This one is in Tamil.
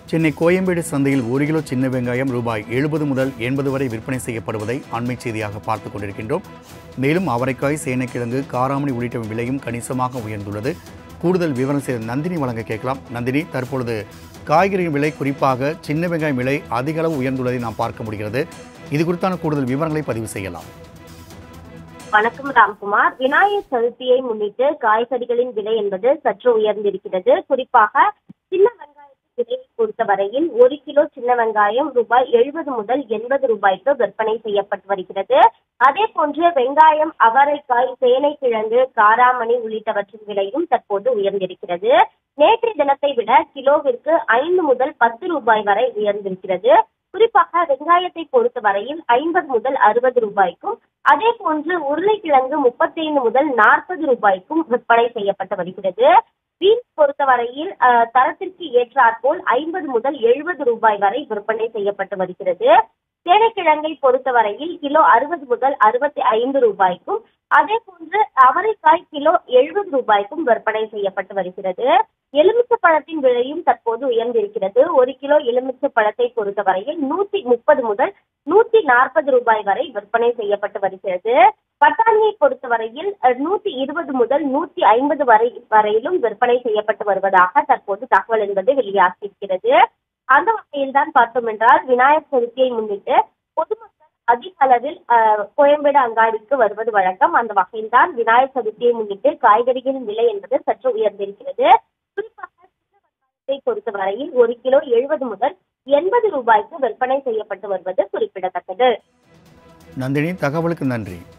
சென்னை கோயம்பேடு சந்தையில் ஒரு கிலோ சின்ன வெங்காயம் ரூபாய் எழுபது முதல் எண்பது வரை விற்பனை செய்யப்படுவதை அண்மை செய்தியாக பார்த்துக் கொண்டிருக்கின்றோம் மேலும் அவரைக்காய் சேனைக்கிழங்கு காராமணி உள்ளிட்ட விலையும் கணிசமாக உயர்ந்துள்ளது கூடுதல் விவரம் செய்த நந்தினி வழங்க கேட்கலாம் நந்தினி தற்பொழுது காய்கறியின் விலை குறிப்பாக சின்ன வெங்காயம் விலை அதிக அளவு உயர்ந்துள்ளதை நாம் பார்க்க முடிகிறது இது குறித்தான கூடுதல் விவரங்களை பதிவு செய்யலாம் வணக்கம் ராம்குமார் விநாயகர் சதுர்த்தியை முன்னிட்டு காய்கறிகளின் விலை என்பது சற்று உயர்ந்திருக்கிறது குறிப்பாக சின்ன வெங்காயத்தின் விலையை பொறுத்தவரையில் ஒரு கிலோ சின்ன வெங்காயம் ரூபாய் எழுபது முதல் எண்பது ரூபாய்க்கு விற்பனை செய்யப்பட்டு வருகிறது அதே போன்று வெங்காயம் அவரைக்காய் சேனைக்கிழங்கு காராமணி உள்ளிட்டவற்றின் விலையும் தற்போது உயர்ந்திருக்கிறது நேற்றைய தினத்தை விட கிலோவிற்கு ஐந்து முதல் பத்து ரூபாய் வரை உயர்ந்திருக்கிறது குறிப்பாக வெங்காயத்தை பொறுத்தவரையில் ஐம்பது முதல் அறுபது ரூபாய்க்கும் அதே போன்று உருளைக்கிழங்கு முப்பத்தைந்து முதல் நாற்பது ரூபாய்க்கும் விற்பனை செய்யப்பட்டு வருகிறது பீன்ஸ் பொறுத்தவரையில் அஹ், தரத்திற்கு ஏற்றாற்போல் ஐம்பது முதல் எழுபது ரூபாய் வரை விற்பனை செய்யப்பட்டு வருகிறது சேனைக்கிழங்கை பொறுத்தவரையில் கிலோ அறுபது முதல் அறுபத்தி ஐந்து ரூபாய்க்கும் அதே போன்று அவரைக்காய் கிலோ எழுபது ரூபாய்க்கும் விற்பனை செய்யப்பட்டு வருகிறது எலுமிச்சை பழத்தின் விலையும் தற்போது உயர்ந்திருக்கிறது ஒரு கிலோ எலுமிச்சை பழத்தை பொறுத்தவரையில் நூத்தி முப்பது முதல் நூத்தி நாற்பது ரூபாய் வரை விற்பனை செய்யப்பட்டு வருகிறது பட்டாணியை பொறுத்தவரையில் அஹ், நூத்தி இருபது முதல் நூத்தி ஐம்பது வரை வரையிலும் விற்பனை செய்யப்பட்டு வருவதாக தற்போது தகவல் என்பது வெளியாகியிருக்கிறது அந்த வகையில் தான் பார்த்தோம் என்றால் விநாயகர் சதுர்த்தியை முன்னிட்டு பொதுமக்கள் அதிக அளவில் அஹ், கோயம்பேடு அங்காடிக்கு வருவது வழக்கம் அந்த வகையில் தான் விநாயகர் சதுர்த்தியை முன்னிட்டு காய்கறிகளின் விலை என்பது சற்று உயர்ந்திருக்கிறது குறிப்பாக சின்ன வெங்காயத்தை பொறுத்தவரையில் ஒரு கிலோ எழுபது முதல் எண்பது ரூபாய்க்கு விற்பனை செய்யப்பட்டு வருவது குறிப்பிடத்தக்கது நந்தினி தகவலுக்கு நன்றி